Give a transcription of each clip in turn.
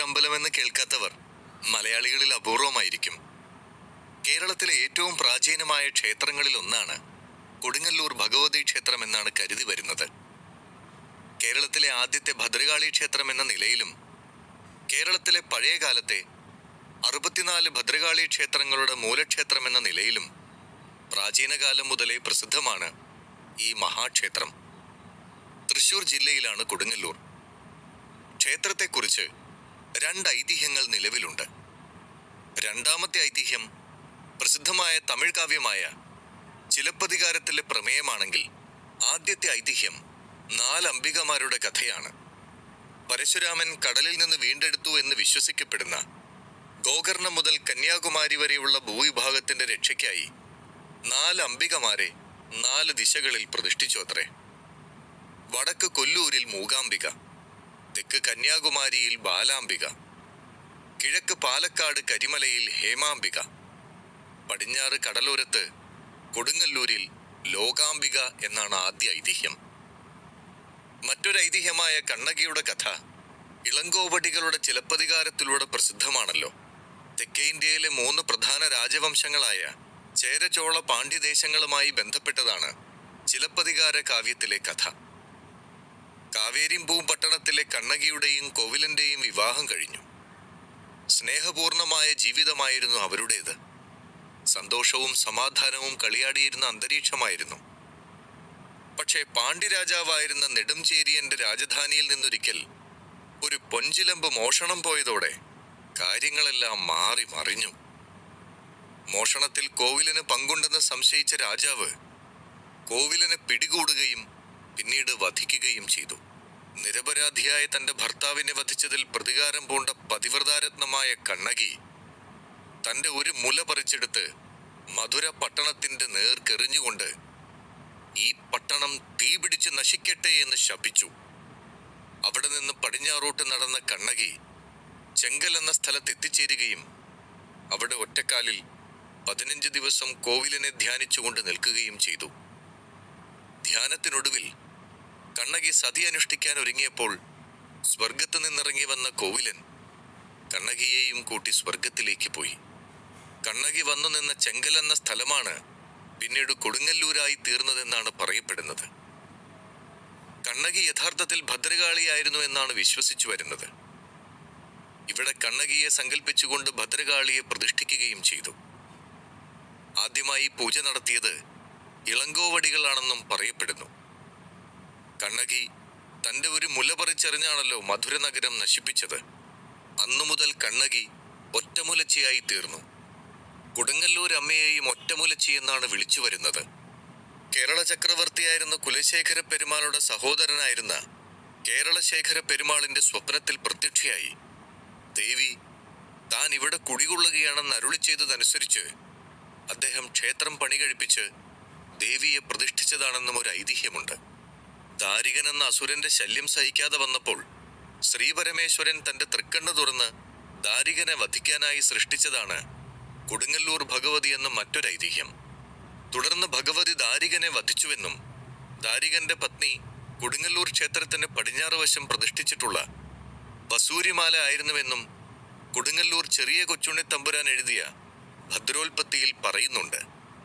അമ്പലമെന്ന് കേൾക്കാത്തവർ മലയാളികളിൽ അപൂർവമായിരിക്കും കേരളത്തിലെ ഏറ്റവും പ്രാചീനമായ ക്ഷേത്രങ്ങളിൽ ഒന്നാണ് കൊടുങ്ങല്ലൂർ ഭഗവതി ക്ഷേത്രം എന്നാണ് കരുതി വരുന്നത് കേരളത്തിലെ ആദ്യത്തെ ഭദ്രകാളി ക്ഷേത്രം എന്ന നിലയിലും കേരളത്തിലെ പഴയ കാലത്തെ അറുപത്തിനാല് ഭദ്രകാളി ക്ഷേത്രങ്ങളുടെ മൂലക്ഷേത്രം എന്ന നിലയിലും പ്രാചീനകാലം മുതലേ പ്രസിദ്ധമാണ് ഈ മഹാക്ഷേത്രം തൃശൂർ ജില്ലയിലാണ് കൊടുങ്ങല്ലൂർ ക്ഷേത്രത്തെക്കുറിച്ച് രണ്ട് ഐതിഹ്യങ്ങൾ നിലവിലുണ്ട് രണ്ടാമത്തെ ഐതിഹ്യം പ്രസിദ്ധമായ തമിഴ് കാവ്യമായ ചിലപ്പതികാരത്തിലെ പ്രമേയമാണെങ്കിൽ ആദ്യത്തെ ഐതിഹ്യം നാലംബികമാരുടെ കഥയാണ് പരശുരാമൻ കടലിൽ നിന്ന് വീണ്ടെടുത്തു എന്ന് വിശ്വസിക്കപ്പെടുന്ന ഗോകർണം മുതൽ കന്യാകുമാരി വരെയുള്ള ഭൂവിഭാഗത്തിന്റെ രക്ഷയ്ക്കായി നാല് അംബികമാരെ നാല് ദിശകളിൽ പ്രതിഷ്ഠിച്ചു അത്രേ വടക്ക് കൊല്ലൂരിൽ മൂകാംബിക തെക്ക് കന്യാകുമാരിയിൽ ബാലാംബിക കിഴക്ക് പാലക്കാട് കരിമലയിൽ ഹേമാംബിക പടിഞ്ഞാറ് കടലോരത്ത് കൊടുങ്ങല്ലൂരിൽ ലോകാംബിക എന്നാണ് ആദ്യ ഐതിഹ്യം മറ്റൊരു ഐതിഹ്യമായ കണ്ണകിയുടെ കഥ ഇളങ്കോവടികളുടെ ചിലപ്പതികാരത്തിലൂടെ പ്രസിദ്ധമാണല്ലോ തെക്കേ ഇന്ത്യയിലെ മൂന്ന് പ്രധാന രാജവംശങ്ങളായ ചേരചോള പാണ്ഡ്യദേശങ്ങളുമായി ബന്ധപ്പെട്ടതാണ് ചിലപ്പതികാര കാവ്യത്തിലെ കഥ കാവേരിമ്പൂം പട്ടണത്തിലെ കണ്ണകിയുടെയും കോവിലന്റെയും വിവാഹം കഴിഞ്ഞു സ്നേഹപൂർണമായ ജീവിതമായിരുന്നു അവരുടേത് സന്തോഷവും സമാധാനവും കളിയാടിയിരുന്ന അന്തരീക്ഷമായിരുന്നു പക്ഷേ പാണ്ഡ്യരാജാവായിരുന്ന നെടുംചേരിയന്റെ രാജധാനിയിൽ നിന്നൊരിക്കൽ ഒരു പൊഞ്ചിലമ്പ് മോഷണം പോയതോടെ കാര്യങ്ങളെല്ലാം മാറി മറിഞ്ഞു മോഷണത്തിൽ കോവിലിന് പങ്കുണ്ടെന്ന് സംശയിച്ച രാജാവ് കോവിലിനെ പിടികൂടുകയും പിന്നീട് വധിക്കുകയും ചെയ്തു നിരപരാധിയായ തന്റെ ഭർത്താവിനെ വധിച്ചതിൽ പ്രതികാരം പൂണ്ട പതിവ്രതാരത്നമായ കണ്ണകി തന്റെ ഒരു മുല പറിച്ചെടുത്ത് മധുര പട്ടണത്തിന്റെ നേർക്കെറിഞ്ഞുകൊണ്ട് ഈ പട്ടണം തീപിടിച്ച് നശിക്കട്ടെ എന്ന് ശപിച്ചു അവിടെ നിന്ന് പടിഞ്ഞാറോട്ട് നടന്ന കണ്ണകി ചെങ്കൽ എന്ന സ്ഥലത്ത് എത്തിച്ചേരുകയും അവിടെ ഒറ്റക്കാലിൽ പതിനഞ്ച് ദിവസം കോവിലിനെ ധ്യാനിച്ചുകൊണ്ട് നിൽക്കുകയും ചെയ്തു ധ്യാനത്തിനൊടുവിൽ കണ്ണകി സതി അനുഷ്ഠിക്കാൻ ഒരുങ്ങിയപ്പോൾ സ്വർഗത്ത് നിന്നിറങ്ങി വന്ന കോവിലൻ കണ്ണകിയെയും കൂട്ടി സ്വർഗത്തിലേക്ക് പോയി കണ്ണകി വന്നു നിന്ന ചെങ്കൽ എന്ന സ്ഥലമാണ് പിന്നീട് കൊടുങ്ങല്ലൂരായി തീർന്നതെന്നാണ് പറയപ്പെടുന്നത് കണ്ണകി യഥാർത്ഥത്തിൽ ഭദ്രകാളിയായിരുന്നു എന്നാണ് വിശ്വസിച്ചു വരുന്നത് ഇവിടെ കണ്ണകിയെ സങ്കല്പിച്ചുകൊണ്ട് ഭദ്രകാളിയെ പ്രതിഷ്ഠിക്കുകയും ചെയ്തു ആദ്യമായി പൂജ നടത്തിയത് ഇളങ്കോവടികളാണെന്നും പറയപ്പെടുന്നു കണ്ണകി തന്റെ ഒരു മുല പറിച്ചെറിഞ്ഞാണല്ലോ മധുര നഗരം നശിപ്പിച്ചത് അന്നു മുതൽ കണ്ണകി ഒറ്റമുലച്ചിയായി തീർന്നു കൊടുങ്ങല്ലൂർ അമ്മയെയും ഒറ്റമുലച്ചി എന്നാണ് വിളിച്ചു വരുന്നത് കേരള ചക്രവർത്തിയായിരുന്ന കുലശേഖര പെരുമാളുടെ സഹോദരനായിരുന്ന കേരളശേഖര പെരുമാളിന്റെ സ്വപ്നത്തിൽ പ്രത്യക്ഷയായി ദേവി താൻ ഇവിടെ കുടികൊള്ളുകയാണെന്ന് അരുളി ചെയ്തതനുസരിച്ച് അദ്ദേഹം ക്ഷേത്രം പണി കഴിപ്പിച്ച് ദേവിയെ പ്രതിഷ്ഠിച്ചതാണെന്നും ഒരു ഐതിഹ്യമുണ്ട് ദാരികൻ എന്ന അസുരന്റെ ശല്യം സഹിക്കാതെ വന്നപ്പോൾ ശ്രീപരമേശ്വരൻ തന്റെ തൃക്കണ്ണ് തുറന്ന് ദാരികനെ വധിക്കാനായി സൃഷ്ടിച്ചതാണ് കൊടുങ്ങല്ലൂർ ഭഗവതി എന്ന മറ്റൊരു ഐതിഹ്യം തുടർന്ന് ഭഗവതി ദാരികനെ വധിച്ചുവെന്നും ദാരികന്റെ പത്നി കൊടുങ്ങല്ലൂർ ക്ഷേത്രത്തിന് പടിഞ്ഞാറ് വശം പ്രതിഷ്ഠിച്ചിട്ടുള്ള വസൂരിമാല ആയിരുന്നുവെന്നും കൊടുങ്ങല്ലൂർ ചെറിയ കൊച്ചുണ്ണി തമ്പുരാൻ എഴുതിയ ഭദ്രോൽപത്തിയിൽ പറയുന്നുണ്ട്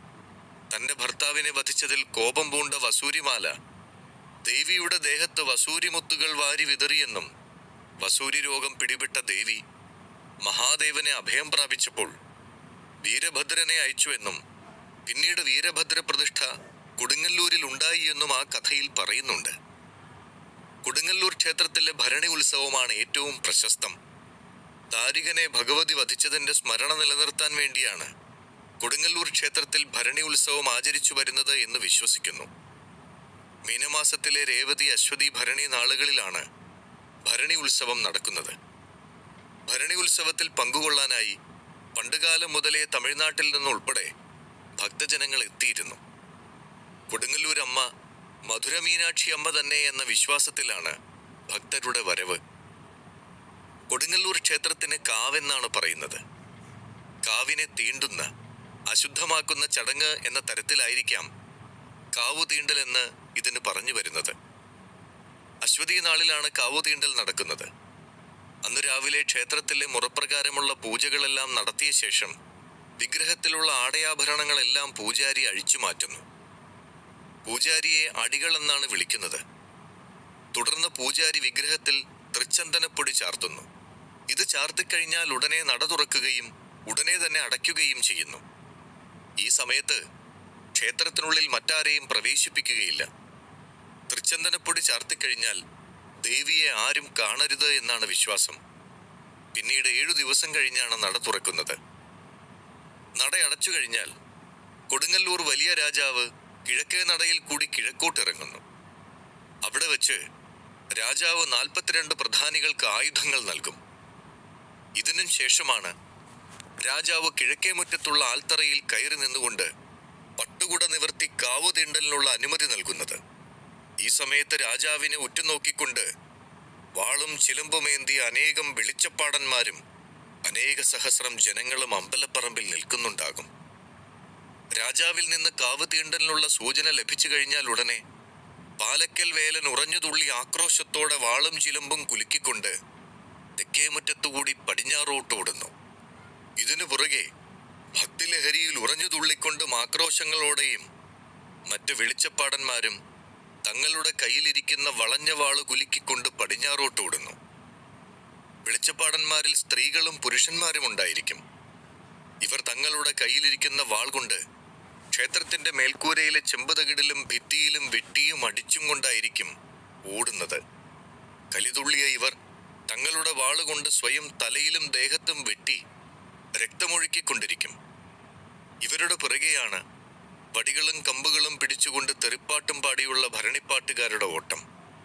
തന്റെ ഭർത്താവിനെ വധിച്ചതിൽ കോപം പൂണ്ട വസൂരിമാല ദേവിയുടെ ദേഹത്ത് വസൂരിമുത്തുകൾ വാരി വിതറിയെന്നും വസൂരി രോഗം പിടിപെട്ട ദേവി മഹാദേവനെ അഭയം പ്രാപിച്ചപ്പോൾ വീരഭദ്രനെ അയച്ചുവെന്നും പിന്നീട് വീരഭദ്ര പ്രതിഷ്ഠ കൊടുങ്ങല്ലൂരിൽ ഉണ്ടായി എന്നും ആ കഥയിൽ പറയുന്നുണ്ട് കൊടുങ്ങല്ലൂർ ക്ഷേത്രത്തിലെ ഭരണി ഉത്സവമാണ് ഏറ്റവും പ്രശസ്തം ദാരികനെ ഭഗവതി വധിച്ചതിന്റെ സ്മരണ നിലനിർത്താൻ വേണ്ടിയാണ് കൊടുങ്ങല്ലൂർ ക്ഷേത്രത്തിൽ ഭരണി ഉത്സവം ആചരിച്ചു വരുന്നത് എന്ന് വിശ്വസിക്കുന്നു മീനമാസത്തിലെ രേവതി അശ്വതി ഭരണി നാളുകളിലാണ് ഭരണി ഉത്സവം നടക്കുന്നത് ഭരണി ഉത്സവത്തിൽ പങ്കുകൊള്ളാനായി പണ്ടുകാലം മുതലേ തമിഴ്നാട്ടിൽ നിന്നുൾപ്പെടെ ഭക്തജനങ്ങൾ എത്തിയിരുന്നു കൊടുങ്ങല്ലൂർ അമ്മ മധുര മീനാക്ഷി അമ്മ തന്നെ എന്ന വിശ്വാസത്തിലാണ് ഭക്തരുടെ വരവ് കൊടുങ്ങല്ലൂർ ക്ഷേത്രത്തിന് കാവെന്നാണ് പറയുന്നത് കാവിനെ തീണ്ടുന്ന അശുദ്ധമാക്കുന്ന ചടങ്ങ് എന്ന തരത്തിലായിരിക്കാം കാവു തീണ്ടൽ എന്ന് ഇതിന് പറഞ്ഞു വരുന്നത് അശ്വതി നാളിലാണ് കാവു തീണ്ടൽ നടക്കുന്നത് അന്ന് രാവിലെ രാവിലെ ക്ഷേത്രത്തിലെ മുറപ്രകാരമുള്ള പൂജകളെല്ലാം നടത്തിയ ശേഷം വിഗ്രഹത്തിലുള്ള ആടയാഭരണങ്ങളെല്ലാം പൂജാരി അഴിച്ചു മാറ്റുന്നു പൂജാരിയെ അടികൾ എന്നാണ് വിളിക്കുന്നത് തുടർന്ന് പൂജാരി വിഗ്രഹത്തിൽ തൃച്ചന്ദനപ്പൊടി ചാർത്തുന്നു ഇത് ചാർത്തിക്കഴിഞ്ഞാൽ ഉടനെ നട തുറക്കുകയും ഉടനെ തന്നെ അടയ്ക്കുകയും ചെയ്യുന്നു ഈ സമയത്ത് ക്ഷേത്രത്തിനുള്ളിൽ മറ്റാരെയും പ്രവേശിപ്പിക്കുകയില്ല തൃച്ചന്ദനപ്പൊടി ചാർത്തിക്കഴിഞ്ഞാൽ ദേവിയെ ആരും കാണരുത് എന്നാണ് വിശ്വാസം പിന്നീട് ഏഴു ദിവസം കഴിഞ്ഞാണ് നട തുറക്കുന്നത് നട അടച്ചു കഴിഞ്ഞാൽ കൊടുങ്ങല്ലൂർ വലിയ രാജാവ് കിഴക്കേ നടയിൽ കൂടി കിഴക്കോട്ടിറങ്ങുന്നു അവിടെ വെച്ച് രാജാവ് നാൽപ്പത്തിരണ്ട് പ്രധാനികൾക്ക് ആയുധങ്ങൾ നൽകും ഇതിനും ശേഷമാണ് രാജാവ് കിഴക്കേ മുറ്റത്തുള്ള ആൽത്തറയിൽ കയറി നിന്നുകൊണ്ട് പട്ടുകുട നിവർത്തി കാവു തീണ്ടലിനുള്ള അനുമതി നൽകുന്നത് ഈ സമയത്ത് രാജാവിനെ ഉറ്റുനോക്കിക്കൊണ്ട് വാളും ചിലമ്പുമേന്തിയ അനേകം വെളിച്ചപ്പാടന്മാരും അനേക സഹസ്രം ജനങ്ങളും അമ്പലപ്പറമ്പിൽ നിൽക്കുന്നുണ്ടാകും രാജാവിൽ നിന്ന് കാവ് തീണ്ടലിനുള്ള സൂചന ലഭിച്ചു കഴിഞ്ഞാൽ ഉടനെ പാലക്കൽ വേലൻ ഉറഞ്ഞുതുള്ളി ആക്രോശത്തോടെ വാളും ചിലമ്പും കുലുക്കിക്കൊണ്ട് തെക്കേമുറ്റത്തുകൂടി പടിഞ്ഞാറോട്ട് ഓടുന്നു ഇതിനു പുറകെ ഭക്തിലഹരിയിൽ ഉറഞ്ഞുതുള്ളിക്കൊണ്ടും ആക്രോശങ്ങളോടെയും മറ്റ് വെളിച്ചപ്പാടന്മാരും തങ്ങളുടെ കയ്യിലിരിക്കുന്ന വളഞ്ഞ വാള് കുലുക്കിക്കൊണ്ട് പടിഞ്ഞാറോട്ട് ഓടുന്നു വെളിച്ചപ്പാടന്മാരിൽ സ്ത്രീകളും പുരുഷന്മാരും ഉണ്ടായിരിക്കും ഇവർ തങ്ങളുടെ കയ്യിലിരിക്കുന്ന വാൾ കൊണ്ട് ക്ഷേത്രത്തിന്റെ മേൽക്കൂരയിലെ ചെമ്പുതകിടിലും ഭിത്തിയിലും വെട്ടിയും അടിച്ചും കൊണ്ടായിരിക്കും ഓടുന്നത് കലിതുള്ളിയ ഇവർ തങ്ങളുടെ വാളുകൊണ്ട് സ്വയം തലയിലും ദേഹത്തും വെട്ടി രക്തമൊഴുക്കിക്കൊണ്ടിരിക്കും ഇവരുടെ പുറകെയാണ് വടികളും കമ്പുകളും പിടിച്ചുകൊണ്ട് തെറിപ്പാട്ടും പാടിയുള്ള ഭരണിപ്പാട്ടുകാരുടെ ഓട്ടം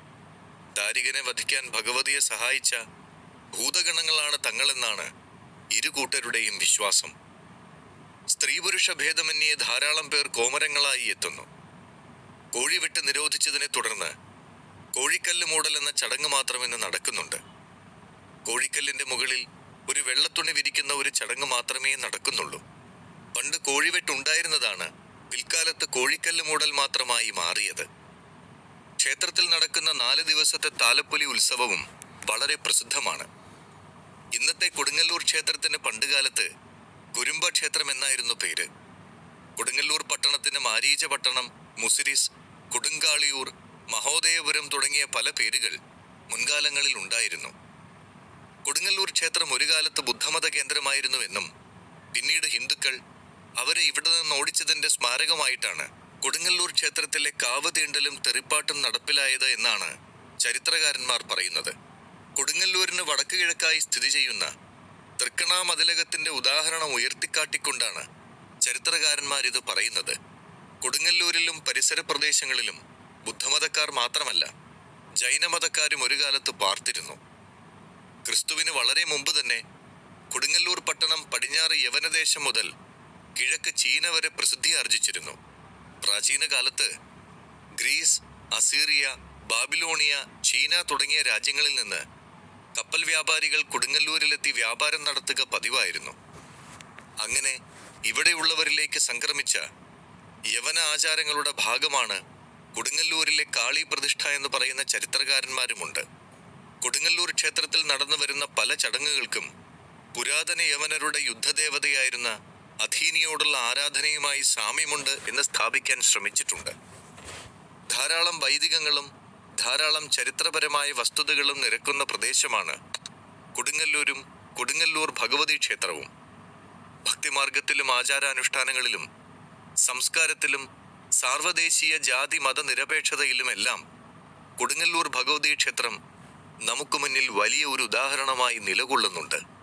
ദാരികനെ വധിക്കാൻ ഭഗവതിയെ സഹായിച്ച ഭൂതഗണങ്ങളാണ് തങ്ങളെന്നാണ് ഇരു കൂട്ടരുടെയും വിശ്വാസം സ്ത്രീ പുരുഷ ഭേദമന്യേ ധാരാളം പേർ കോമരങ്ങളായി എത്തുന്നു കോഴിവെട്ട് നിരോധിച്ചതിനെ തുടർന്ന് കോഴിക്കല്ല് മൂടൽ എന്ന ചടങ്ങ് മാത്രമെന്ന് നടക്കുന്നുണ്ട് കോഴിക്കല്ലിന്റെ മുകളിൽ ഒരു വെള്ളത്തുണി വിരിക്കുന്ന ഒരു ചടങ്ങ് മാത്രമേ നടക്കുന്നുള്ളൂ പണ്ട് കോഴിവെട്ടുണ്ടായിരുന്നതാണ് പിൽക്കാലത്ത് കോഴിക്കല്ല് മൂടൽ മാത്രമായി മാറിയത് ക്ഷേത്രത്തിൽ നടക്കുന്ന നാല് ദിവസത്തെ താലപ്പൊലി ഉത്സവവും വളരെ പ്രസിദ്ധമാണ് ഇന്നത്തെ കൊടുങ്ങല്ലൂർ ക്ഷേത്രത്തിന് പണ്ടുകാലത്ത് കുരുമ്പ ക്ഷേത്രം എന്നായിരുന്നു പേര് കൊടുങ്ങല്ലൂർ പട്ടണത്തിന് മാരീച പട്ടണം മുസിരിസ് കൊടുങ്കാളിയൂർ മഹോദയപുരം തുടങ്ങിയ പല പേരുകൾ മുൻകാലങ്ങളിൽ ഉണ്ടായിരുന്നു കൊടുങ്ങല്ലൂർ ക്ഷേത്രം ഒരു കാലത്ത് ബുദ്ധമത കേന്ദ്രമായിരുന്നുവെന്നും പിന്നീട് ഹിന്ദുക്കൾ അവരെ ഇവിടെ നിന്ന് ഓടിച്ചതിന്റെ സ്മാരകമായിട്ടാണ് കൊടുങ്ങല്ലൂർ ക്ഷേത്രത്തിലെ കാവ് തീണ്ടലും തെറിപ്പാട്ടും നടപ്പിലായത് എന്നാണ് ചരിത്രകാരന്മാർ പറയുന്നത് കൊടുങ്ങല്ലൂരിന് വടക്ക് കിഴക്കായി സ്ഥിതി ചെയ്യുന്ന തൃക്കണാമതിലകത്തിന്റെ ഉദാഹരണം ഉയർത്തിക്കാട്ടിക്കൊണ്ടാണ് ചരിത്രകാരന്മാർ ഇത് പറയുന്നത് കൊടുങ്ങല്ലൂരിലും പരിസര പ്രദേശങ്ങളിലും ബുദ്ധമതക്കാർ മാത്രമല്ല ജൈനമതക്കാരും ഒരു കാലത്ത് പാർത്തിരുന്നു ക്രിസ്തുവിന് വളരെ മുമ്പ് തന്നെ കൊടുങ്ങല്ലൂർ പട്ടണം പടിഞ്ഞാറ് യവനദേശം മുതൽ കിഴക്ക് ചീന വരെ പ്രസിദ്ധി ആർജിച്ചിരുന്നു പ്രാചീന കാലത്ത് ഗ്രീസ് അസീറിയ ബാബിലോണിയ ചീന തുടങ്ങിയ രാജ്യങ്ങളിൽ നിന്ന് കപ്പൽ വ്യാപാരികൾ കൊടുങ്ങല്ലൂരിലെത്തി വ്യാപാരം നടത്തുക പതിവായിരുന്നു അങ്ങനെ ഇവിടെയുള്ളവരിലേക്ക് സംക്രമിച്ച യവന ആചാരങ്ങളുടെ ഭാഗമാണ് കൊടുങ്ങല്ലൂരിലെ കാളി പ്രതിഷ്ഠ എന്ന് പറയുന്ന ചരിത്രകാരന്മാരുമുണ്ട് കൊടുങ്ങല്ലൂർ ക്ഷേത്രത്തിൽ നടന്നു വരുന്ന പല ചടങ്ങുകൾക്കും പുരാതന യവനരുടെ യുദ്ധദേവതയായിരുന്ന അധീനിയോടുള്ള ആരാധനയുമായി സാമ്യമുണ്ട് എന്ന് സ്ഥാപിക്കാൻ ശ്രമിച്ചിട്ടുണ്ട് ധാരാളം വൈദികങ്ങളും ധാരാളം ചരിത്രപരമായ വസ്തുതകളും നിരക്കുന്ന പ്രദേശമാണ് കൊടുങ്ങല്ലൂരും കൊടുങ്ങല്ലൂർ ഭഗവതി ക്ഷേത്രവും ഭക്തിമാർഗത്തിലും ആചാരാനുഷ്ഠാനങ്ങളിലും സംസ്കാരത്തിലും സാർവദേശീയ ജാതി മത നിരപേക്ഷതയിലുമെല്ലാം കൊടുങ്ങല്ലൂർ ഭഗവതി ക്ഷേത്രം നമുക്ക് മുന്നിൽ വലിയ ഒരു ഉദാഹരണമായി നിലകൊള്ളുന്നുണ്ട്